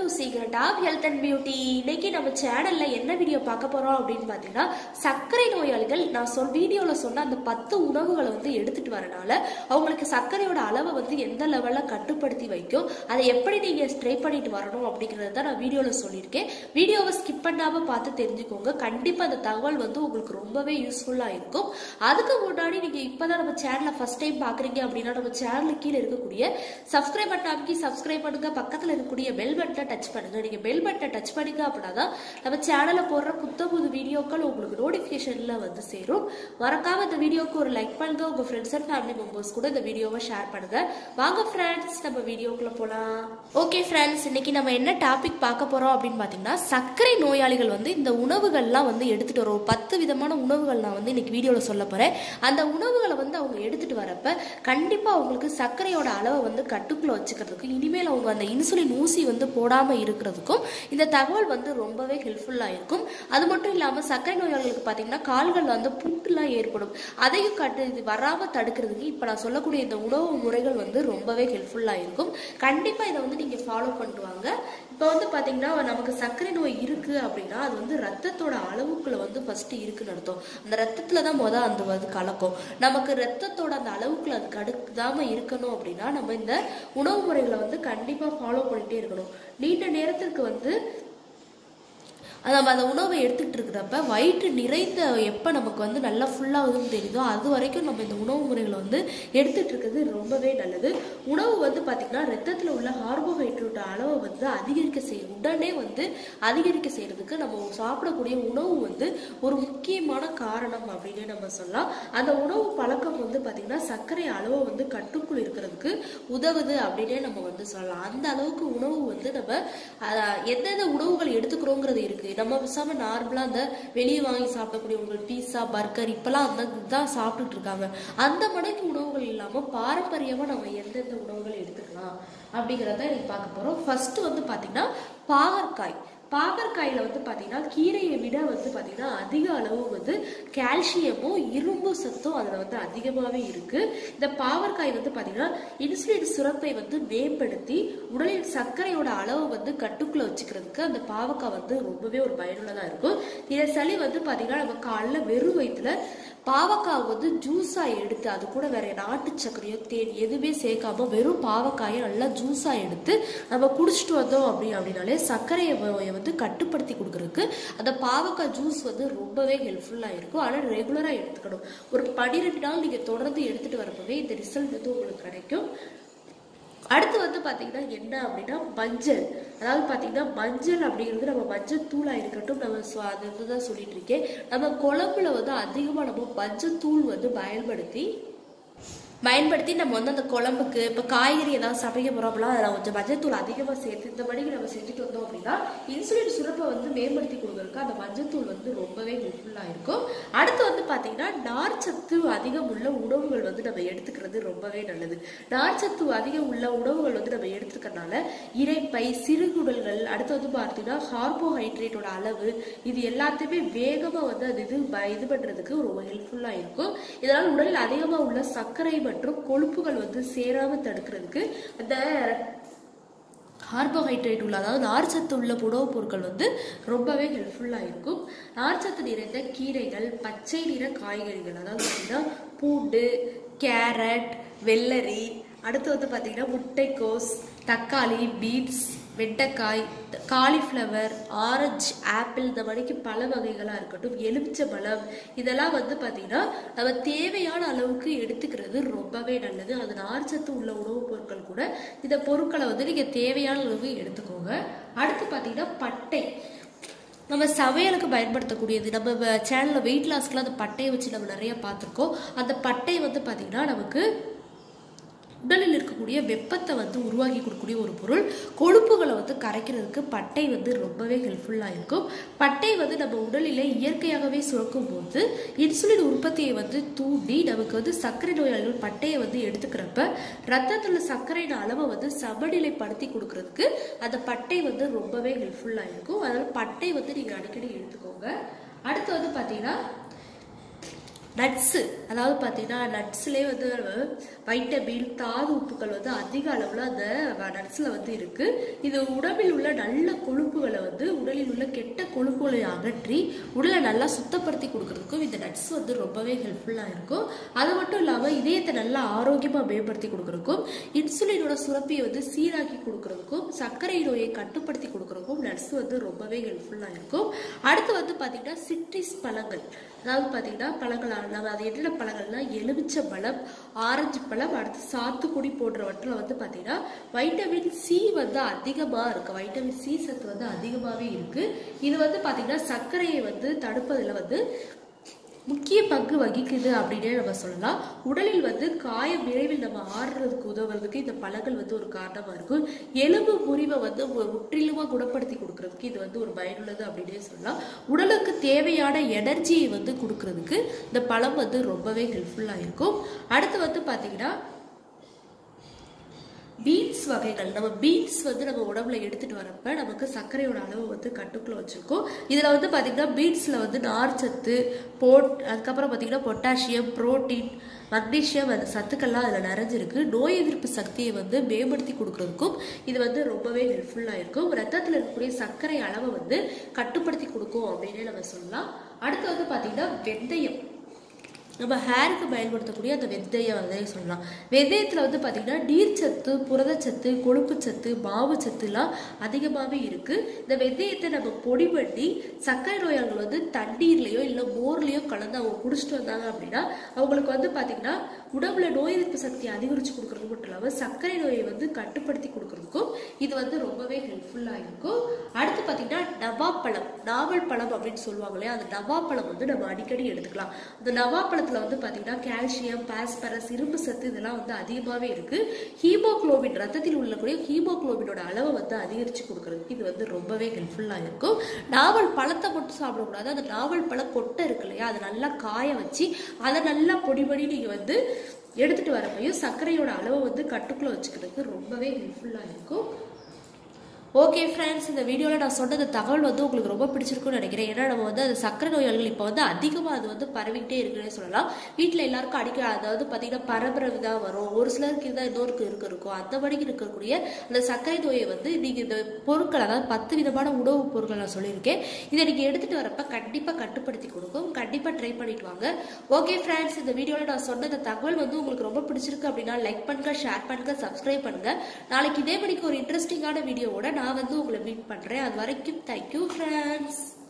to secret of health and beauty இன்னைக்கு நம்ம சேனல்ல என்ன வீடியோ பார்க்க போறோம் அப்படின்னு பார்த்தீங்கன்னா சர்க்கரை நோயாளிகள் நான் சொல் வீடியோவில் சொன்ன அந்த பத்து உணவுகளை வந்து எடுத்துட்டு வரனால அவங்களுக்கு சர்க்கரையோட அளவை வந்து எந்த லெவல்ல கட்டுப்படுத்தி வைக்கும் அதை எப்படி நீங்க ஸ்ட்ரை பண்ணிட்டு வரணும் அப்படிங்கறத தான் நான் வீடியோவில் சொல்லியிருக்கேன் வீடியோவை ஸ்கிப் பண்ணாம பார்த்து தெரிஞ்சுக்கோங்க கண்டிப்பா அந்த தகவல் வந்து உங்களுக்கு ரொம்பவே யூஸ்ஃபுல்லா இருக்கும் அதுக்கு முன்னாடி நீங்க இப்பதான் நம்ம சேனலை ஃபர்ஸ்ட் டைம் பாக்குறீங்க அப்படின்னா நம்ம சேனலுக்கு கீழே இருக்கக்கூடிய சப்ஸ்கிரைப் பட்டன் அமைக்கி சப்ஸ்கிரைப் பண்ணுங்க பக்கத்துல இருக்கக்கூடிய பெல் பட்டனை டச் பண்ணுங்க நீங்க பெல் பட்டனை டச் பண்ணீங்க அப்படின்னா தான் நம்ம சேனல்ல போடுற புத்த புது வீடியோக்கள் உங்களுக்கு நோட்டிபிகேஷன்ல வந்து சேரும் மறக்காம இந்த வீடியோக்கு ஒரு லைக் பண்ணுங்க உங்க ஃப்ரெண்ட்ஸ் அண்ட் ஃபேமிலி மெம்பர்ஸ் கூட இந்த வீடியோவை ஷேர் பண்ணுங்க வாங்க ஃப்ரெண்ட்ஸ் நம்ம வீடியோக்குள்ள போலாம் ஓகே ஃப்ரெண்ட்ஸ் இன்னைக்கு நம்ம என்ன டாபிக் பார்க்க போறோம் அப்படின்னு பாத்தீங்கன்னா சர்க்கரை நோயாளிகள் வந்து இந்த உணவுகள்லாம் வந்து எடுத்துட்டு வரோம் ஒரு பத்து விதமான உணவுகள் நான் வந்து இன்னைக்கு வீடியோல சொல்ல போறேன் அந்த உணவுகளை வந்து அவங்க எடுத்துட்டு வரப்ப கண்டிப்பா அவங்களுக்கு சர்க்கரையோட அளவை வந்து கட்டுக்குள்ள வச்சுக்கிறதுக்கு இனிமேல் அவங்க அந்த இன்சுலின் ஊசி வந்து போடாம இருக்கிறதுக்கும் இந்த தகவல் வந்து ரொம்பவே ஹெல்ப்ஃபுல்லா இருக்கும் அது மட்டும் இல்லாம சர்க்கரை நோயாளிகளுக்கு பாத்தீங்கன்னா கால்கள்ல வந்து புட்டுலாம் ஏற்படும் அதையும் கட்டு இது வராம தடுக்கிறதுக்கு இப்ப நான் சொல்லக்கூடிய இந்த உணவு முறைகள் வந்து ரொம்பவே ஹெல்ப்ஃபுல்லா இருக்கும் கண்டிப்பா இதை வந்து நீங்க ஃபாலோ பண்ணுவாங்க இப்போ வந்து பாத்தீங்கன்னா நமக்கு சர்க்கரை நோய் இருக்கு அப்படின்னா அது வந்து ரத்தத்தோட அளவுக்குள்ள வந்து ஃபர்ஸ்ட் இருக்குன்னு அர்த்தம் அந்த ரத்தத்துல தான் முத அந்த வந்து கலக்கும் நமக்கு ரத்தத்தோட அந்த அளவுக்குள்ள அது கடுக்காம இருக்கணும் அப்படின்னா நம்ம இந்த உணவு முறைகளை வந்து கண்டிப்பா ஃபாலோ பண்ணிட்டே இருக்கணும் நீண்ட நேரத்திற்கு வந்து நம்ம அந்த உணவை எடுத்துக்கிட்டு இருக்கிறப்ப வயிற்று நிறைந்த எப்போ நமக்கு வந்து நல்லா ஃபுல்லாகுதுன்னு தெரியுதோ அது வரைக்கும் நம்ம இந்த உணவு முறைகளை வந்து எடுத்துகிட்டு இருக்கிறது ரொம்பவே நல்லது உணவு வந்து பார்த்திங்கன்னா ரத்தத்தில் உள்ள கார்போஹைட்ரேட் அளவை வந்து அதிகரிக்க செய்யும் உடனே வந்து அதிகரிக்க செய்கிறதுக்கு நம்ம சாப்பிடக்கூடிய உணவு வந்து ஒரு முக்கியமான காரணம் அப்படின்னு நம்ம சொல்லலாம் அந்த உணவு பழக்கம் வந்து பார்த்திங்கன்னா சர்க்கரை அளவை வந்து கட்டுக்குள் இருக்கிறதுக்கு உதவுது அப்படின்னே நம்ம வந்து சொல்லலாம் அந்த அளவுக்கு உணவு வந்து நம்ம எந்தெந்த உணவுகள் எடுத்துக்கிறோங்கிறது இருக்குது நம்ம பேசாம நார்மலா அந்த வெளியே வாங்கி சாப்பிடக்கூடிய உங்கள் பீஸா பர்கர் இப்பெல்லாம் அந்த தான் சாப்பிட்டுட்டு இருக்காங்க அந்த மடங்கு உணவுகள் இல்லாம பாரம்பரியமா நம்ம எந்தெந்த உணவுகள் எடுத்துக்கலாம் அப்படிங்கிறத இன்னைக்கு பார்க்க போறோம் ஃபர்ஸ்ட் வந்து பாத்தீங்கன்னா பாகற்காய் பாகற்காயில வந்து பாத்தீங்கன்னா கீரையை விட வந்து பாத்தீங்கன்னா அதிக அளவு வந்து கால்சியமும் இரும்பு சத்தும் அதுல வந்து அதிகமாவே இருக்கு இந்த பாகற்காய் வந்து பாத்தீங்கன்னா இன்சுலின் சுரப்பை வந்து மேம்படுத்தி உடலில் சர்க்கரையோட அளவு வந்து கட்டுக்குள்ள வச்சுக்கிறதுக்கு அந்த பாவக்காய் வந்து ரொம்பவே ஒரு பயனுள்ளதா இருக்கும் இதை சளி வந்து பாத்தீங்கன்னா நம்ம காலைல வெறும் வயிற்றுல பாவக்காய் வந்து ஜூஸா எடுத்து அது கூட வேற நாட்டு சர்க்கரையோ தேன் எதுவுமே சேர்க்காம வெறும் பாவக்காயை நல்லா ஜூஸா எடுத்து நம்ம குடிச்சிட்டு வந்தோம் அப்படி அப்படின்னாலே சர்க்கரையை வந்து கட்டுப்படுத்தி கொடுக்கறதுக்கு அந்த பாவக்காய் ஜூஸ் வந்து ரொம்பவே ஹெல்ப்ஃபுல்லாக இருக்கும் ஆனால் ரெகுலராக எடுத்துக்கணும் ஒரு பன்னிரெண்டு நாள் நீங்கள் தொடர்ந்து எடுத்துகிட்டு வரப்பவே இந்த ரிசல்ட் வந்து உங்களுக்கு கிடைக்கும் அடுத்து வந்து பார்த்தீங்கன்னா என்ன அப்படின்னா மஞ்சள் அதாவது பார்த்தீங்கன்னா மஞ்சள் அப்படிங்கிறது நம்ம மஞ்சள் தூளாக இருக்கட்டும் நம்ம அது தான் சொல்லிட்டு இருக்கேன் நம்ம குழம்புல வந்து அதிகமாக நம்ம மஞ்சள் தூள் வந்து பயன்படுத்தி பயன்படுத்தி நம்ம வந்து அந்த குழம்புக்கு இப்போ காய்கறி ஏதாவது சமைக்க போகிறோம் அப்படின்னா அதில் கொஞ்சம் மஞ்சத்தூள் அதிகமாக சேர்த்து இந்த மணிக்கு நம்ம செஞ்சுட்டு வந்தோம் அப்படின்னா இன்சுலின் சுரப்பை வந்து மேம்படுத்தி கொடுக்குறதுக்கு அந்த மஞ்சத்தூள் வந்து ரொம்பவே ஹெல்ப்ஃபுல்லாக இருக்கும் அடுத்து வந்து பார்த்தீங்கன்னா நார்ச்சத்து அதிகம் உள்ள உணவுகள் வந்து நம்ம எடுத்துக்கிறது ரொம்பவே நல்லது நார்ச்சத்து அதிகம் உள்ள உணவுகள் வந்து நம்ம எடுத்துக்கிறனால இறைப்பை சிறுகுடல்கள் அடுத்து வந்து பார்த்தீங்கன்னா கார்போஹைட்ரேட்டோட அளவு இது எல்லாத்தையுமே வேகமாக வந்து அது இது இது பண்ணுறதுக்கு ரொம்ப ஹெல்ப்ஃபுல்லாக இருக்கும் இதனால் உடலில் அதிகமாக உள்ள சர்க்கரை மற்றும் கொழுப்புகள் வந்து சேராம தடுக்கிறதுக்கு அந்த கார்போஹைட்ரேட் உள்ள அதாவது நார்ச்சத்து உள்ள உணவுப் பொருட்கள் வந்து ரொம்பவே ஹெல்ப்ஃபுல்லாக இருக்கும் நார்ச்சத்து நிறைந்த கீரைகள் பச்சை நிற காய்கறிகள் அதாவது பார்த்தீங்கன்னா பூண்டு கேரட் வெள்ளரி அடுத்து வந்து பார்த்தீங்கன்னா முட்டைக்கோஸ் தக்காளி பீன்ஸ் வெண்டைக்காய் காலிஃப்ளவர் ஆரஞ்சு ஆப்பிள் இந்த மாதிரிக்கு பல வகைகளாக இருக்கட்டும் எலுமிச்சை பழம் இதெல்லாம் வந்து பார்த்திங்கன்னா நம்ம தேவையான அளவுக்கு எடுத்துக்கிறது ரொம்பவே நல்லது அது நார்ச்சத்து உள்ள உணவுப் பொருட்கள் கூட இந்த பொருட்களை வந்து நீங்கள் தேவையான அளவு எடுத்துக்கோங்க அடுத்து பார்த்தீங்கன்னா பட்டை நம்ம சமையலுக்கு பயன்படுத்தக்கூடியது நம்ம சேனலில் வெயிட் லாஸ்க்குலாம் அந்த பட்டையை வச்சு நம்ம நிறைய பார்த்துருக்கோம் அந்த பட்டை வந்து பார்த்திங்கன்னா நமக்கு உடலில் இருக்கக்கூடிய வெப்பத்தை வந்து உருவாக்கி கொடுக்கக்கூடிய ஒரு பொருள் கொழுப்புகளை வந்து கரைக்கிறதுக்கு பட்டை வந்து ரொம்பவே ஹெல்ப்ஃபுல்லாக இருக்கும் பட்டை வந்து நம்ம உடலில் இயற்கையாகவே சுரக்கும் போது இன்சுலின் உற்பத்தியை வந்து தூண்டி நமக்கு வந்து சர்க்கரை நோயாளிகள் பட்டையை வந்து எடுத்துக்கிறப்ப ரத்தத்தில் சர்க்கரையின் அளவை வந்து சமநிலைப்படுத்தி கொடுக்கறதுக்கு அந்த பட்டை வந்து ரொம்பவே ஹெல்ப்ஃபுல்லாக இருக்கும் அதனால் பட்டை வந்து நீங்கள் அடிக்கடி எடுத்துக்கோங்க அடுத்து வந்து பார்த்தீங்கன்னா நட்ஸு அதாவது பார்த்தீங்கன்னா நட்ஸ்லேயே வந்து வைட்டமின் தாது உப்புக்கள் வந்து அதிக அளவில் அந்த நட்ஸில் வந்து இருக்கு இது உடம்பில் உள்ள நல்ல கொழுப்புகளை வந்து உடலில் உள்ள கெட்ட கொழுப்புகளை அகற்றி உடலை நல்லா சுத்தப்படுத்தி கொடுக்கறதுக்கும் இந்த நட்ஸ் வந்து ரொம்பவே ஹெல்ப்ஃபுல்லாக இருக்கும் அது மட்டும் இல்லாமல் இதயத்தை நல்லா ஆரோக்கியமாக மேம்படுத்தி கொடுக்கறதுக்கும் இன்சுலினோட சுரப்பியை வந்து சீராக்கி கொடுக்கறதுக்கும் சர்க்கரை நோயை கட்டுப்படுத்தி கொடுக்கறதுக்கும் நட்ஸ் வந்து ரொம்பவே ஹெல்ப்ஃபுல்லாக இருக்கும் அடுத்து வந்து பார்த்தீங்கன்னா சிட்ரிஸ் பழங்கள் அதாவது பார்த்தீங்கன்னா பழங்கள் நம்ம அது என்னென்ன பழங்கள்னா எலுமிச்சை பழம் ஆரஞ்சு பழம் அடுத்து சாத்துக்குடி போன்றவற்றில் வந்து பார்த்தீங்கன்னா வைட்டமின் சி வந்து அதிகமாக இருக்கு வைட்டமின் சி சத்து வந்து அதிகமாகவே இருக்கு இது வந்து பார்த்தீங்கன்னா சர்க்கரையை வந்து தடுப்பதில் வந்து முக்கிய பங்கு வகிக்குது அப்படின்னே நம்ம சொல்லலாம் உடலில் வந்து காயம் விரைவில் நம்ம ஆடுறதுக்கு உதவுறதுக்கு இந்த பழங்கள் வந்து ஒரு காரணமா இருக்கும் எலும்பு முறிவை வந்து மு- முற்றிலுமா குணப்படுத்தி கொடுக்கறதுக்கு இது வந்து ஒரு பயனுள்ளது அப்படின்னே சொல்லலாம் உடலுக்கு தேவையான எனர்ஜியை வந்து கொடுக்கறதுக்கு இந்த பழம் வந்து ரொம்பவே ஹெல்ப்ஃபுல்லா இருக்கும் அடுத்து வந்து பாத்தீங்கன்னா பீன்ஸ் வகைகள் நம்ம பீன்ஸ் வந்து நம்ம உடம்புல எடுத்துட்டு வரப்ப நமக்கு சர்க்கரையோட அளவு வந்து கட்டுக்குள்ள வச்சிருக்கோம் இதுல வந்து பாத்தீங்கன்னா பீன்ஸ்ல வந்து நார்ச்சத்து போட் அதுக்கப்புறம் பாத்தீங்கன்னா பொட்டாசியம் புரோட்டீன் மக்னீசியம் அந்த சத்துக்கள்லாம் அதில் நிறைஞ்சிருக்கு நோய் எதிர்ப்பு சக்தியை வந்து மேம்படுத்தி கொடுக்கறதுக்கும் இது வந்து ரொம்பவே ஹெல்ப்ஃபுல்லாக இருக்கும் ரத்தத்தில் இருக்கக்கூடிய சர்க்கரை அளவை வந்து கட்டுப்படுத்தி கொடுக்கும் அப்படின்னே நம்ம சொல்லலாம் அடுத்து வந்து பார்த்தீங்கன்னா வெந்தயம் நம்ம ஹேருக்கு பயன்படுத்தக்கூடிய அந்த வெந்தயம் வந்து சொல்லலாம் வெந்தயத்தில் வந்து பார்த்திங்கன்னா நீர்ச்சத்து புரதச்சத்து கொழுப்புச்சத்து மாவுச்சத்துலாம் அதிகமாகவே இருக்குது இந்த வெந்தயத்தை நம்ம பொடி பண்ணி சர்க்கரை நோயாளிகள் வந்து தண்ணீர்லேயோ இல்லை மோர்லேயோ கலந்து அவங்க குடிச்சிட்டு வந்தாங்க அப்படின்னா அவங்களுக்கு வந்து பார்த்திங்கன்னா உடம்புல நோய் எதிர்ப்பு சக்தியை அதிகரித்து கொடுக்கறது மட்டும் இல்லாமல் சர்க்கரை நோயை வந்து கட்டுப்படுத்தி கொடுக்கறதுக்கும் இது வந்து ரொம்பவே ஹெல்ப்ஃபுல்லாக இருக்கும் அடுத்து பார்த்திங்கன்னா நவாப்பழம் நாவல் பழம் அப்படின்னு சொல்லுவாங்க இல்லையா அந்த நவாப்பழம் வந்து நம்ம அடிக்கடி எடுத்துக்கலாம் அந்த நவாப்பழத்தில் வந்து பார்த்திங்கன்னா கால்சியம் பாஸ்பரஸ் இரும்பு சத்து இதெல்லாம் வந்து அதிகமாகவே இருக்குது ஹீமோகுளோபின் ரத்தத்தில் உள்ளக்கூடிய ஹீமோகுளோபினோட அளவை வந்து அதிகரித்து கொடுக்கறதுக்கு இது வந்து ரொம்பவே ஹெல்ப்ஃபுல்லாக இருக்கும் நாவல் பழத்தை மட்டும் சாப்பிடக்கூடாது அந்த நாவல் பழ கொட்டை இருக்கு இல்லையா அதை நல்லா காய வச்சு அதை நல்லா பொடி பொடி நீங்கள் வந்து எடுத்துட்டு வரப்பையும் சர்க்கரையோட அளவை வந்து கட்டுக்குள்ள வச்சுக்கிறதுக்கு ரொம்பவே ஹெல்ப்ஃபுல்லாக இருக்கும் ஓகே ஃப்ரெண்ட்ஸ் இந்த வீடியோவில் நான் சொன்னது தகவல் வந்து உங்களுக்கு ரொம்ப பிடிச்சிருக்கும்னு நினைக்கிறேன் ஏன்னா நம்ம வந்து அந்த சக்கரை நோயாளிகள் இப்போ வந்து அதிகமாக அது வந்து பரவிக்கிட்டே இருக்குன்னே சொல்லலாம் வீட்டில் எல்லாருக்கும் அடிக்க அதாவது பார்த்தீங்கன்னா பரபரவு தான் வரும் ஒரு சிலருக்கு இருந்தால் இன்னொருக்கு இருக்க இருக்கும் அந்த மாதிரிக்கு இருக்கக்கூடிய அந்த சர்க்கரை நோயை வந்து நீங்கள் இந்த பொருட்கள் அதாவது பத்து விதமான உணவுப் பொருட்கள் நான் சொல்லியிருக்கேன் இதை நீங்கள் எடுத்துகிட்டு வரப்ப கண்டிப்பாக கட்டுப்படுத்தி கொடுக்கும் கண்டிப்பாக ட்ரை பண்ணிட்டு வாங்க ஓகே ஃப்ரெண்ட்ஸ் இந்த வீடியோவில் நான் சொன்ன இந்த தகவல் வந்து உங்களுக்கு ரொம்ப பிடிச்சிருக்கு அப்படின்னா லைக் பண்ணுங்க ஷேர் பண்ணுங்க சப்ஸ்கிரைப் பண்ணுங்க நாளைக்கு இதே மணிக்கு ஒரு இன்ட்ரெஸ்டிங்கான வீடியோவோட நான் வந்து உங்களை மீட் பண்ணுறேன் அது வரைக்கும் தேங்க்யூ ஃப்ரெண்ட்ஸ்